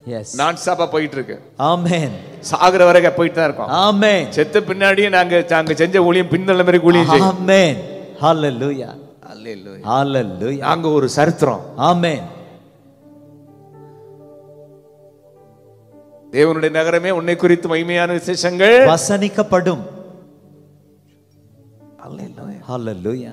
S நான் ஸ்டாப்பா போயிட்டு இருக்கு ஆமென் சாகுற வரைக்கும் போயிட்டு தான் இருக்கோம் ஆமென் செத்த பின்னாடியே நாங்க நாங்க செஞ்ச ஊழியம் பின்னல மாதிரி ஊழியம் செய்யும் ஆமென் ஹalleluya அல்லேலூயா. ஹalleluya நாங்க ஒரு சரித்திரம் ஆமென் தேவனுடைய நகரமே உன்னை குறித்து மகிமையான விசேஷங்கள் வசனிக்கப்படும் ஹalleluya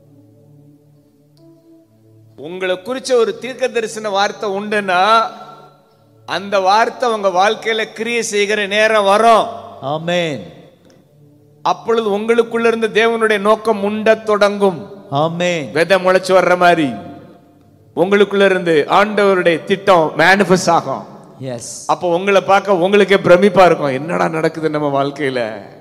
உங்களை குறிச்ச ஒரு தீர்க்க தரிசன வார்த்தை உண்டுன்னா அந்த வார்த்தை உங்க வாழ்க்கையில கிரியை செய்கிற நேரம் வரும் ஆமென் அப்பொழுது உங்களுக்குள்ள இருந்து தேவனுடைய நோக்கம் உண்ட தொடங்கும் ஆமென் விதை முளைச்சு வர்ற மாதிரி உங்களுக்குள்ள இருந்து ஆண்டவருடைய திட்டம் மேனிஃபெஸ்ட் ஆகும் எஸ் அப்போ உங்களை பார்க்க உங்களுக்கே பிரமிப்பா இருக்கும் என்னடா நடக்குது நம்ம வாழ்க்கையில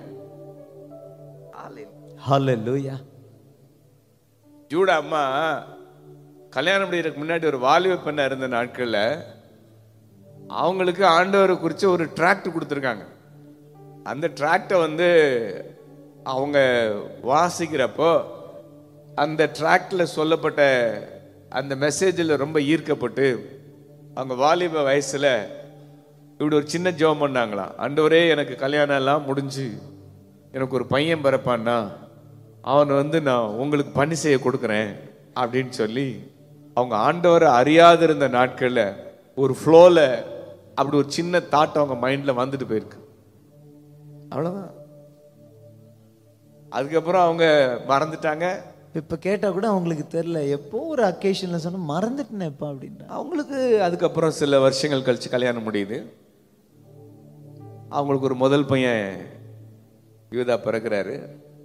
ஹalleluya ஜூடா அம்மா கல்யாணம் முடியறதுக்கு முன்னாடி ஒரு வாலிப பெண்ணா இருந்த நாட்கள்ல அவங்களுக்கு ஆண்டவரை குறித்து ஒரு டிராக்ட் கொடுத்துருக்காங்க அந்த டிராக்டை வந்து அவங்க வாசிக்கிறப்போ அந்த டிராக்ட்ல சொல்லப்பட்ட அந்த மெசேஜில் ரொம்ப ஈர்க்கப்பட்டு அவங்க வாலிப வயசுல இப்படி ஒரு சின்ன ஜெபம் பண்ணாங்களாம் ஆண்டவரே எனக்கு கல்யாணம் எல்லாம் முடிஞ்சு எனக்கு ஒரு பையன் பிறப்பான்னா அவன் வந்து நான் உங்களுக்கு பணி செய்ய கொடுக்குறேன் அப்படின்னு சொல்லி அவங்க ஆண்டவரை அறியாதிருந்த நாட்கள்ல ஒரு ஃப்ளோல அப்படி ஒரு சின்ன தாட் அவங்க மைண்ட்ல வந்துட்டு போயிருக்கு அவ்வளவுதான் அதுக்கப்புறம் அவங்க மறந்துட்டாங்க இப்ப கேட்டா கூட அவங்களுக்கு தெரியல எப்போ ஒரு அக்கேஷன்ல சொன்னா மறந்துட்டேன் எப்ப அப்படின்னா அவங்களுக்கு அதுக்கப்புறம் சில வருஷங்கள் கழிச்சு கல்யாணம் முடியுது அவங்களுக்கு ஒரு முதல் பையன் யூதா பிறக்கிறாரு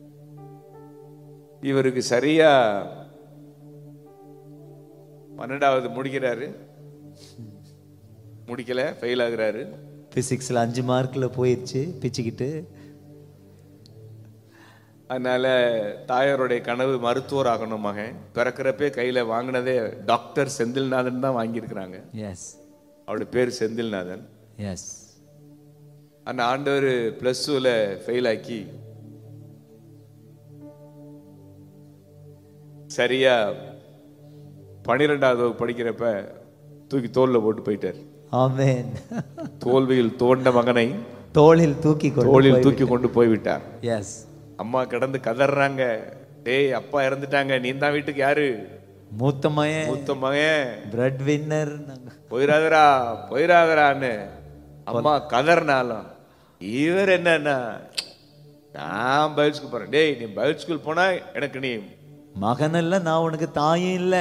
இவருக்கு சரியா பன்னெண்டாவது முடிக்கிறாரு முடிக்கல ஃபெயில் ஆகுறாரு பிசிக்ஸ்ல அஞ்சு மார்க்ல போயிருச்சு பிச்சுக்கிட்டு அதனால தாயாருடைய கனவு மருத்துவர் ஆகணும் மகன் பிறக்கிறப்பே கையில வாங்கினதே டாக்டர் செந்தில்நாதன் தான் வாங்கியிருக்கிறாங்க எஸ் அவருடைய பேர் செந்தில்நாதன் எஸ் அந்த ஆண்டவர் பிளஸ் டூவில் ஃபெயில் ஆக்கி சரியா பன்னிரெண்டாவது வகுப்பு படிக்கிறப்ப தூக்கி தோல்ல போட்டு போயிட்டார் ஆமென் தோல்வியில் தோண்ட மகனை தோளில் தூக்கி கொண்டு தோளில் தூக்கி கொண்டு போய்விட்டார் எஸ் அம்மா கிடந்து கதறாங்க டேய் அப்பா இறந்துட்டாங்க நீ தான் வீட்டுக்கு யாரு மூத்த மயன் மூத்த மகன் பிரெட் வின்னர் போயிராதரா போயிராதரான்னு அம்மா கதறினாலும் இவர் என்னன்னா நான் பைல் ஸ்கூல் போறேன் டேய் நீ பைல் ஸ்கூல் போனா எனக்கு நீ மகன் இல்ல நான் உனக்கு தாயும் இல்ல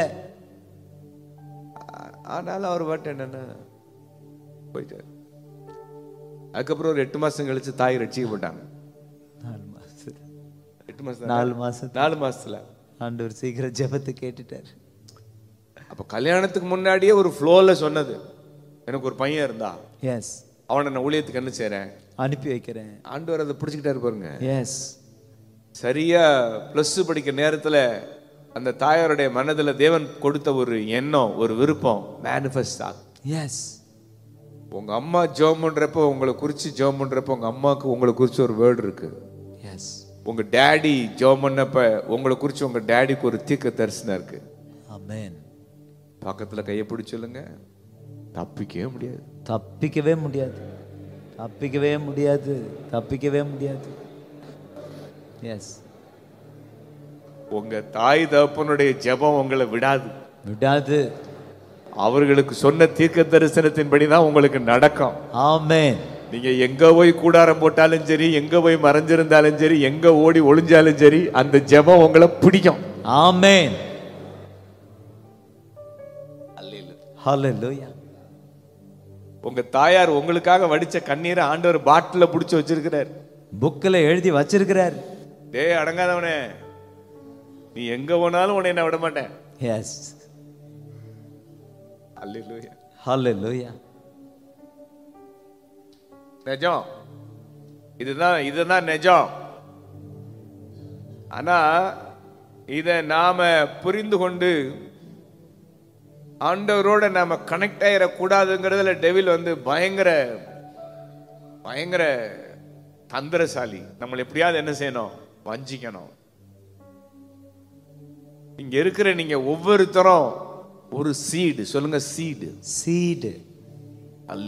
ஆ- ஆனாலும் அவர் பாட்டு என்னன்னா போயிட்டார் அதுக்கப்புறம் ஒரு எட்டு மாசம் கழிச்சு தாய் ரட்சிக்கப்பட்டாங்க நாலு மாசம் எட்டு மாசம் நாலு மாசம் நாலு மாசத்துல ஆண்டவர் சீக்கிரம் ஜெபத்தை கேட்டுட்டார் அப்ப கல்யாணத்துக்கு முன்னாடியே ஒரு ஃப்ளோல சொன்னது எனக்கு ஒரு பையன் இருந்தா எஸ் அவனை நான் ஊழியத்துக்கு என்ன செய்றேன் அனுப்பி வைக்கிறேன் ஆண்டவர் அதை பிடிச்சிக்கிட்டாரு பாருங்க எஸ் சரியா ப்ளஸ் படிக்கிற நேரத்துல அந்த தாயாருடைய மனதுல தேவன் கொடுத்த ஒரு எண்ணம் ஒரு விருப்பம் மேனிஃபெஸ்ட் ஆகும் எஸ் உங்க அம்மா ஜெபம் பண்றப்போ உங்களை குறிச்சு ஜெபம் பண்றப்போ உங்க அம்மாவுக்கு உங்களை குறிச்சு ஒரு வேர்டு இருக்கு எஸ் உங்க டேடி ஜெபம் பண்ணப்ப உங்களை குறிச்சு உங்க டேடிக்கு ஒரு தீர்க்க தரிசனம் இருக்கு ஆமென் பக்கத்துல கையை பிடிச்சு சொல்லுங்க தப்பிக்கவே முடியாது தப்பிக்கவே முடியாது தப்பிக்கவே முடியாது தப்பிக்கவே முடியாது எஸ் உங்க தாய் தகப்பனுடைய ஜெபம் உங்களை விடாது விடாது அவர்களுக்கு சொன்ன தீர்க்க தரிசனத்தின்படி தான் உங்களுக்கு நடக்கும் ஆமென் நீங்க எங்க போய் கூடாரம் போட்டாலும் சரி எங்க போய் மறைஞ்சிருந்தாலும் சரி எங்க ஓடி ஒளிஞ்சாலும் சரி அந்த ஜெபம் உங்களை பிடிக்கும் ஆமென் ஹalleluya உங்க தாயார் உங்களுக்காக வடிச்ச கண்ணீரை ஆண்டவர் பாட்டில புடிச்சு வச்சிருக்கிறார் புக்கில் எழுதி வச்சிருக்கிறார் டேய் அடங்காதவனே நீ எங்க போனாலும் உன்னை நான் விட மாட்டேன் எஸ் அல்லேலூயா ஹalleluya நிஜம் இதுதான் இதுதான் நிஜம் ஆனா இத நாம புரிந்து கொண்டு ஆண்டவரோட நாம கனெக்ட் ஆயிடக்கூடாதுங்கிறதுல டெவில் வந்து பயங்கர பயங்கர தந்திரசாலி நம்மளை எப்படியாவது என்ன செய்யணும் வஞ்சிக்கணும் இங்க இருக்கிற நீங்க ஒவ்வொருத்தரும் ஒரு சீடு சொல்லுங்க சீடு சீடு